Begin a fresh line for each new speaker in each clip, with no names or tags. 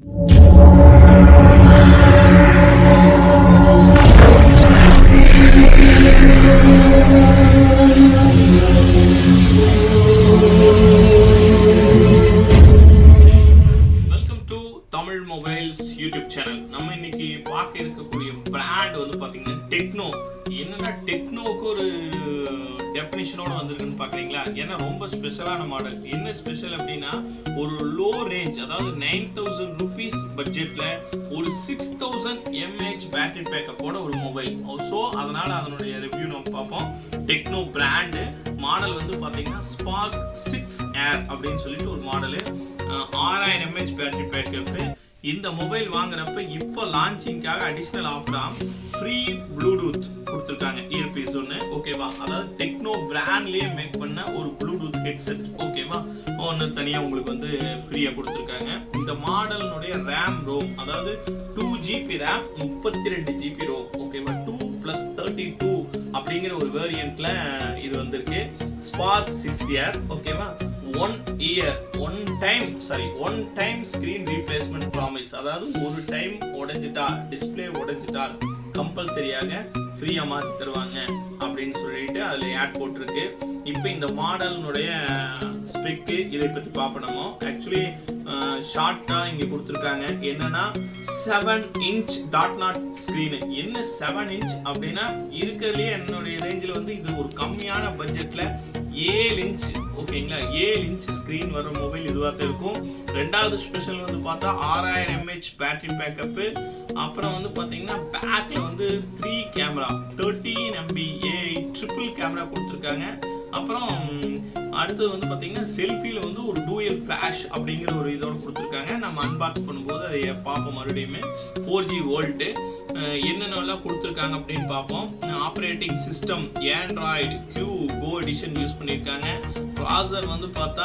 welcome to Tamil mobiles YouTube channel நம்ம இன்னைக்கு பார்க்க இருக்கக்கூடிய பிராண்ட் வந்து பாத்தீங்கன்னா டெக்னோ என்னன்னா டெக்னோக்கு ஒரு டெஃபினிஷனோட வந்திருக்குன்னு பாக்குறீங்களா ஏன்னா ரொம்ப ஸ்பெஷலான மாடல் என்ன ஸ்பெஷல் அப்படின்னா ஒரு லோ ரேஞ்ச் அதாவது நைன் தௌசண்ட் ருபீஸ் பட்ஜெட்ல ஒரு சிக்ஸ் தௌசண்ட் எம்ஏஹெச் பேட்டரி பேக்கப்போட ஒரு மொபைல் ஸோ அதனால அதனுடைய ரிவ்யூ நம்ம பார்ப்போம் டெக்னோ பிராண்டு மாடல் வந்து பாத்தீங்கன்னா ஸ்பார்க் சிக்ஸ் ஏர் அப்படின்னு சொல்லிட்டு ஒரு மாடலு ஆறாயிரம் எம்ஏஹெச் பேட்டரி பேக்கப்பு இந்த மொபைல் வாங்குறப்ப இப்போ லான்ச்சிங்காக அடிஷ்னல் ஆஃபரா ஃப்ரீ ப்ளூடூத் கொடுத்துருக்காங்க இயர்பீஸ் ஒன்று ஓகேவா அதாவது டெக்னோ பிராண்ட்லேயே மேக் பண்ண ஒரு ப்ளூடூத் ஹெட்செட் ஓகேவா ஒன்று தனியாக உங்களுக்கு வந்து ஃப்ரீயாக கொடுத்துருக்காங்க இந்த மாடலினுடைய ரேம் ரோம் அதாவது டூ ஜிபி ரேம் முப்பத்தி ரெண்டு ஜிபி ரோம் ஓகேவா டூ ப்ளஸ் தேர்ட்டி டூ அப்படிங்கிற ஒரு வேரியண்ட்ல இது வந்திருக்கு ஸ்பார்க் சிக்ஸ் இயர் ஓகேவா one year one time sorry one time screen replacement promise அதாவது ஒரு டைம் உடைஞ்சிட்டா டிஸ்பிளே உடைஞ்சிட்டா கம்பல்சரியாக ஃப்ரீயாக மாற்றி தருவாங்க அப்படின்னு சொல்லிட்டு அதில் ஆட் போட்டிருக்கு இப்போ இந்த மாடலினுடைய ஸ்பெக்கு இதை பற்றி பார்ப்போம் நம்ம ஆக்சுவலி ஷார்ட்டாக இங்கே கொடுத்துருக்காங்க என்னன்னா seven inch dot notch screen என்ன செவன் இன்ச் அப்படின்னா இருக்கிறதுலே என்னுடைய ரேஞ்சில் வந்து இது ஒரு கம்மியான பட்ஜெட்டில் ஏழு இன்ச் ஓகேங்களா ஏழு இன்ச் ஸ்க்ரீன் வர மொபைல் இதுவாக தான் இருக்கும் ரெண்டாவது ஸ்பெஷல் வந்து பார்த்தா ஆறாயிரம் எம்ஏஹெச் பேட்டரி பேக்கப்பு அப்புறம் வந்து பார்த்தீங்கன்னா பேக்கில் வந்து three camera thirteen MP A triple camera கொடுத்துருக்காங்க அப்புறம் அடுத்தது வந்து பார்த்தீங்கன்னா செல்ஃபியில் வந்து ஒரு டூயல் ஃப்ளாஷ் அப்படிங்கிற ஒரு இதோட கொடுத்துருக்காங்க நம்ம அன்பாக்ஸ் பண்ணும்போது அதை பார்ப்போம் மறுபடியுமே ஃபோர் ஜி வோல்ட்டு என்னென்னலாம் கொடுத்துருக்காங்க அப்படின்னு பார்ப்போம் operating system Android Q Go edition use பண்ணியிருக்காங்க ப்ராசர் வந்து பார்த்தா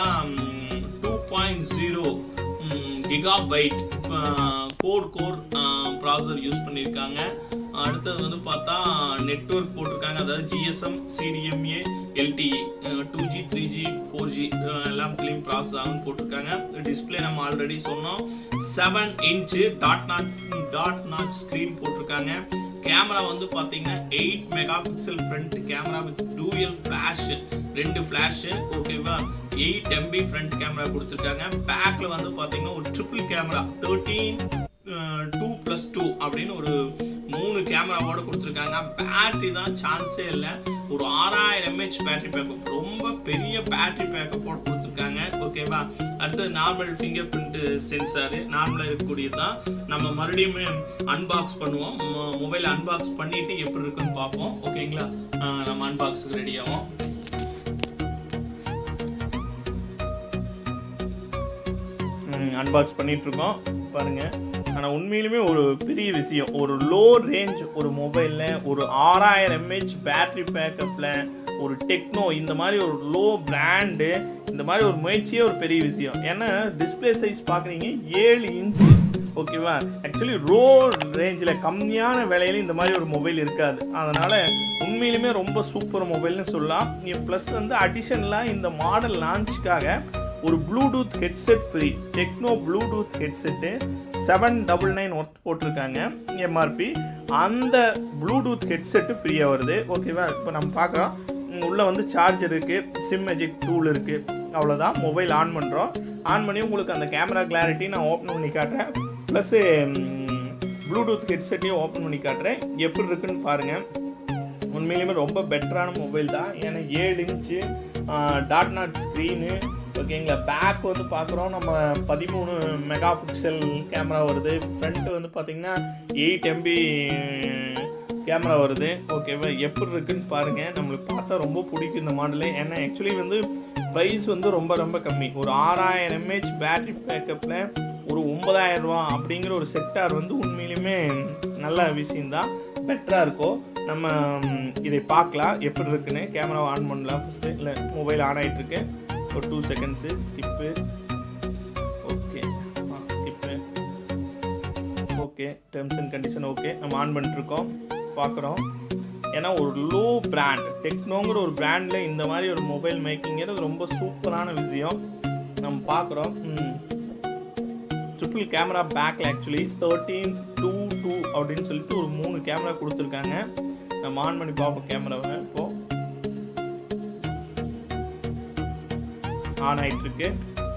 two point zero gigabyte quad core processor use பண்ணியிருக்காங்க அடுத்தது வந்து பார்த்தா நெட்ஒர்க் போட்டிருக்காங்க அதாவது GSM CDMA LTE two G three G four G எல்லாம் கிளீன் ப்ராசஸ் ஆகும் போட்டிருக்காங்க டிஸ்பிளே நம்ம ஆல்ரெடி சொன்னோம் seven inch dot notch dot notch screen போட்டிருக்காங்க கேமரா வந்து பார்த்தீங்கன்னா eight megapixel front camera with dual flash ரெண்டு ஃப்ளாஷு ஓகேவா எயிட் எம்பி ஃப்ரண்ட் கேமரா கொடுத்துருக்காங்க பேக்கில் வந்து பார்த்தீங்கன்னா ஒரு triple camera thirteen two plus two அப்படின்னு ஒரு மூணு கேமராவோட கொடுத்துருக்காங்க பேட்டரி தான் சான்ஸே இல்லை ஒரு ஆறாயிரம் எம்ஏஹெச் பேட்டரி பேக்கப் ரொம்ப பெரிய பேட்டரி பேக்கப்போட கொடுத்துருக்காங்க ஓகேவா அடுத்தது நார்மல் ஃபிங்கர் பிரிண்ட் சென்சாரு நார்மலாக இருக்கக்கூடியது தான் நம்ம மறுபடியும் அன்பாக்ஸ் பண்ணுவோம் மொபைல் அன்பாக்ஸ் பண்ணிட்டு எப்படி இருக்குன்னு பார்ப்போம் ஓகேங்களா நம்ம அன்பாக்ஸுக்கு ரெடி ஆகும் அன்பாக்ஸ் பண்ணிட்டு இருக்கோம் பாருங்க ஆனால் உண்மையிலுமே ஒரு பெரிய விஷயம் ஒரு லோ ரேஞ்ச் ஒரு மொபைலில் ஒரு ஆறாயிரம் எம்ஏஹெச் பேட்டரி பேக்கப்பில் ஒரு டெக்னோ இந்த மாதிரி ஒரு லோ பிராண்டு இந்த மாதிரி ஒரு முயற்சியே ஒரு பெரிய விஷயம் ஏன்னா டிஸ்பிளே சைஸ் பார்க்குறீங்க ஏழு இன்ச்சு ஓகேவா ஆக்சுவலி ரோ ரேஞ்சில் கம்மியான விலையில இந்த மாதிரி ஒரு மொபைல் இருக்காது அதனால் உண்மையிலுமே ரொம்ப சூப்பர் மொபைல்னு சொல்லலாம் ப்ளஸ் வந்து அடிஷனலாக இந்த மாடல் லான்ச்சுக்காக ஒரு Bluetooth headset free Tecno Bluetooth headset seven double nine worth போட்டிருக்காங்க எம்ஆர்பி அந்த ப்ளூடூத் ஹெட்செட்டு ஃப்ரீயாக வருது ஓகேவா இப்போ நம்ம பார்க்குறோம் உள்ளே வந்து சார்ஜர் இருக்குது சிம் மேஜிக் டூல் இருக்குது அவ்வளோதான் மொபைல் ஆன் பண்ணுறோம் ஆன் பண்ணி உங்களுக்கு அந்த கேமரா கிளாரிட்டி நான் ஓப்பன் பண்ணி காட்டுறேன் ப்ளஸ்ஸு ப்ளூடூத் ஹெட்செட்டையும் ஓப்பன் பண்ணி காட்டுறேன் எப்படி இருக்குன்னு பாருங்கள் உண்மையிலுமே ரொம்ப பெட்டரான மொபைல் தான் ஏன்னா ஏழு இன்ச்சு டாட் நாட் ஸ்க்ரீனு ஓகேங்களா பேக் வந்து பார்க்குறோம் நம்ம பதிமூணு மெகா பிக்சல் கேமரா வருது ஃப்ரண்ட் வந்து பார்த்திங்கன்னா எயிட் எம்பி கேமரா வருது ஓகேவா எப்படி இருக்குன்னு பாருங்கள் நம்மளுக்கு பார்த்தா ரொம்ப பிடிக்கும் இந்த மாடலு ஏன்னா ஆக்சுவலி வந்து ப்ரைஸ் வந்து ரொம்ப ரொம்ப கம்மி ஒரு ஆறாயிரம் எம்ஏஹெச் பேட்டரி பேக்கப்பில் ஒரு ஒன்பதாயிரம் ரூபா அப்படிங்கிற ஒரு செக்டார் வந்து உண்மையிலுமே நல்ல விஷயந்தான் பெட்டராக இருக்கும் நம்ம ம், இதை பார்க்கலாம் எப்படி இருக்குன்னு கேமராவை ஆன் பண்ணலாம் ஃபஸ்ட்டு இல்லை மொபைல் ஆன் ஆகிட்டு இருக்கு ஒரு two seconds skip okay ah skip okay terms and condition okay நம்ம ஆன் பண்ணிட்டுருக்கோம் பார்க்குறோம் ஏன்னா ஒரு லோ பிராண்ட் டெக்னோங்கிற ஒரு பிராண்டில் இந்த மாதிரி ஒரு மொபைல் மேக்கிங்கிறது ரொம்ப சூப்பரான விஷயம் நம்ம பார்க்குறோம் ட்ரிபிள் ட்ரிபிள் கேமரா பேக்கில் ஆக்சுவலி தேர்ட்டீன் டூ டூ அப்படின்னு சொல்லிட்டு ஒரு மூணு கேமரா கொடுத்துருக்காங்க நம்ம ஆன் பண்ணி பார்ப்போம் கேமராவை இப்போ ஆன் ஆயிட்டு இருக்கு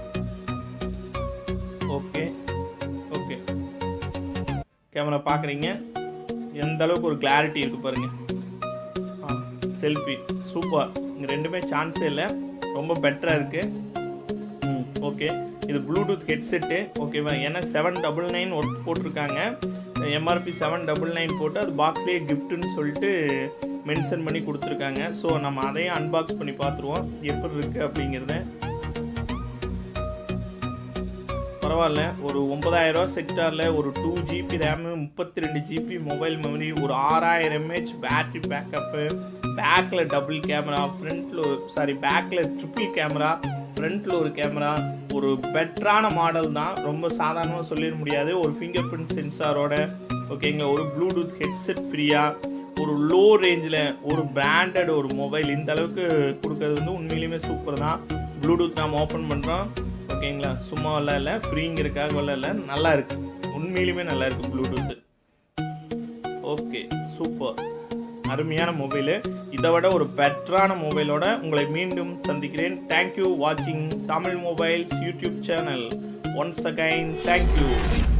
ஓகே ஓகே கேமரா பார்க்குறீங்க எந்த அளவுக்கு ஒரு கிளாரிட்டி இருக்கு பாருங்க செல்ஃபி சூப்பர் இங்கே ரெண்டுமே சான்ஸே இல்லை ரொம்ப பெட்டராக இருக்கு ம் ஓகே இது ப்ளூடூத் ஹெட்செட்டு ஓகேவா ஏன்னா செவன் டபுள் நைன் போட்டிருக்காங்க எம்ஆர்பி செவன் டபுள் நைன் போட்டு அது பாக்ஸ்லேயே கிஃப்ட்டுன்னு சொல்லிட்டு மென்ஷன் பண்ணி கொடுத்துருக்காங்க ஸோ நம்ம அதையும் அன்பாக்ஸ் பண்ணி பார்த்துருவோம் எப்படி இருக்குது அப்படிங்கிறத பரவாயில்ல ஒரு ஒன்பதாயிரம் ரூபா செக்டாரில் ஒரு டூ ஜிபி ரேமு முப்பத்தி ரெண்டு ஜிபி மொபைல் மெமரி ஒரு ஆறாயிரம் எம்ஏஹெச் பேட்டரி பேக்கப்பு பேக்கில் டபுள் கேமரா ஃப்ரண்ட்டில் சாரி பேக்கில் ட்ரிபிள் கேமரா ஃப்ரண்ட்டில் ஒரு கேமரா ஒரு பெட்டரான மாடல் தான் ரொம்ப சாதாரணமாக சொல்லிட முடியாது ஒரு ஃபிங்கர் பிரிண்ட் சென்சாரோட ஓகேங்களா ஒரு ப்ளூடூத் ஹெட்செட் ஃப்ரீயாக ஒரு லோ ரேஞ்சில் ஒரு பிராண்டட் ஒரு மொபைல் இந்த அளவுக்கு கொடுக்கறது வந்து உண்மையிலுமே சூப்பர் தான் ப்ளூடூத் நாம் ஓப்பன் பண்ணுறோம் ஓகேங்களா சும்மா எல்லாம் இல்லை ஃப்ரீங்கிறதுக்காக வரல இல்லை நல்லா இருக்கு உண்மையிலுமே நல்லா இருக்கு ப்ளூடூத்து ஓகே சூப்பர் அருமையான மொபைலு இதை விட ஒரு பெட்டரான மொபைலோட உங்களை மீண்டும் சந்திக்கிறேன் தேங்க்யூ வாட்சிங் Tamil mobiles YouTube channel once again thank you